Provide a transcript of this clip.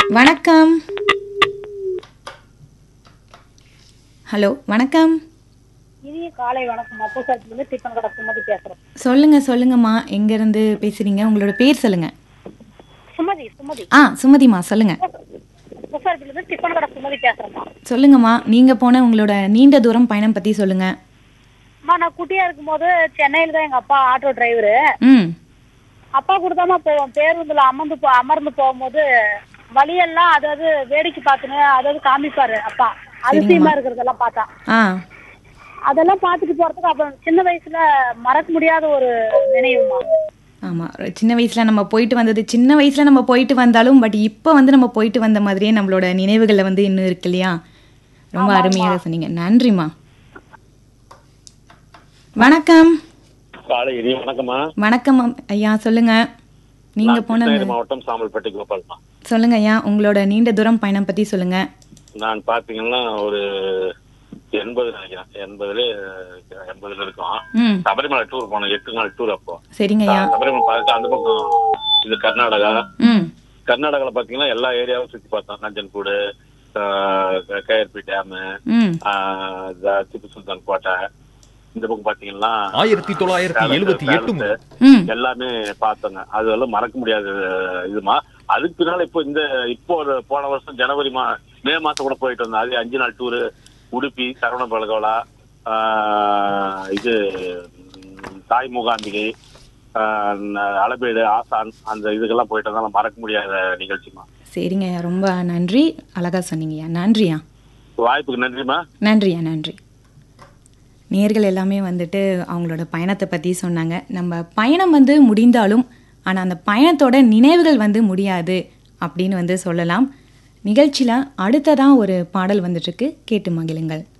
வணக்கம் ஹலோ வணக்கம் இனிய காலை வணக்கம் அப்போசாட்டிலிருந்து டிஃபன் கடை சுமதி பேசுறேன் சொல்லுங்க சொல்லுங்கம்மா எங்க இருந்து பேசுறீங்க உங்களோட பேர் சொல்லுங்க சுமதி சுமதி ஆ சுமதிமா சொல்லுங்க அப்போசாட்டிலிருந்து டிஃபன் கடை சுமதி பேசுறேம்மா சொல்லுங்கம்மா நீங்க போன உங்களோட நீண்ட தூரம் பயணம் பத்தி சொல்லுங்க அம்மா நான் குட்டியா இருக்கும்போது சென்னையில தான் எங்க அப்பா ஆட்டோ டிரைவரு ம் அப்பா கூடதாம்மா போவோம் பேருந்துல அமர்ந்து போ அமர்ந்து போகும்போது வழியெல்லாம் அதாவது வேடிக்கை பார்த்துன்னு அதாவது காமிப்பாரு அப்பா அதிசயமா இருக்கிறதெல்லாம் பார்த்தா ஆ அதெல்லாம் பார்த்துட்டு போறதுக்கு அப்புறம் சின்ன வயசுல மறக்க முடியாத ஒரு நினைவுமா ஆமா சின்ன வயசுல நம்ம போயிட்டு வந்தது சின்ன வயசுல நம்ம போயிட்டு வந்தாலும் பட் இப்போ வந்து நம்ம போயிட்டு வந்த மாதிரியே நம்மளோட நினைவுகள்ல வந்து இன்னும் இருக்கு இல்லையா ரொம்ப அருமையாக சொன்னீங்க நன்றிம்மா வணக்கம் காலை இனி வணக்கம்மா வணக்கம் அம்- ஐயா சொல்லுங்க நீங்க நான் போன கிருஷ்ணகிரி மாவட்டம் சாம்பல்பட்டி கோபால்மா சொல்லுங்க ஐயா உங்களோட நீண்ட தூரம் பயணம் பத்தி சொல்லுங்க நான் பாத்தீங்கன்னா ஒரு எண்பது நினைக்கிறேன் எண்பதுல எண்பதுல இருக்கோம் ம் சபரிமலை டூர் போனோம் எட்டு நாள் டூர் அப்போ சரிங்க ஐயா சபரிமலை பார்த்து அந்த பக்கம் இது கர்நாடகா ம் கர்நாடகால பாத்தீங்கன்னா எல்லா ஏரியாவும் சுத்தி பார்த்தோம் நஞ்சன்கூடு கேஆர்பி டேமு ம் திப்பு சுல்தான் கோட்டை இந்த பக்கம் பாத்தீங்கன்னா ஆயிரத்தி தொள்ளாயிரத்தி எழுபத்தி எட்டு பேலஸ், ம் எல்லாமே பார்த்தோங்க அதெல்லாம் மறக்க முடியாத இதுமா அதுக்கு பின்னால இப்போ இந்த இப்போ ஒரு போன வருஷம் ஜனவரி மா மே மாசம் கூட போயிட்டு வந்தோம் அது அஞ்சு நாள் டூரு உடுப்பி சரவண பலகோலா ஆஹ் இது ம், தாய் மூகாம்பிகை ஆஹ் ந- அளபேடு ஆசான் அந்த இதுக்கெல்லாம் போயிட்டு வந்தாலும் மறக்க முடியாத நிகழ்ச்சிமா சரிங்க ஐயா ரொம்ப நன்றி அழகா சொன்னீங்கய்யா நன்றியா வாய்ப்புக்கு நன்றிமா நன்றியா நன்றி நேர்கள் எல்லாமே வந்துட்டு அவங்களோட பயணத்தை பற்றி சொன்னாங்க நம்ம பயணம் வந்து முடிந்தாலும் ஆனால் அந்த பயணத்தோட நினைவுகள் வந்து முடியாது அப்படின்னு வந்து சொல்லலாம் நிகழ்ச்சியில் அடுத்ததான் ஒரு பாடல் வந்துட்டுருக்கு கேட்டு மகிழுங்கள்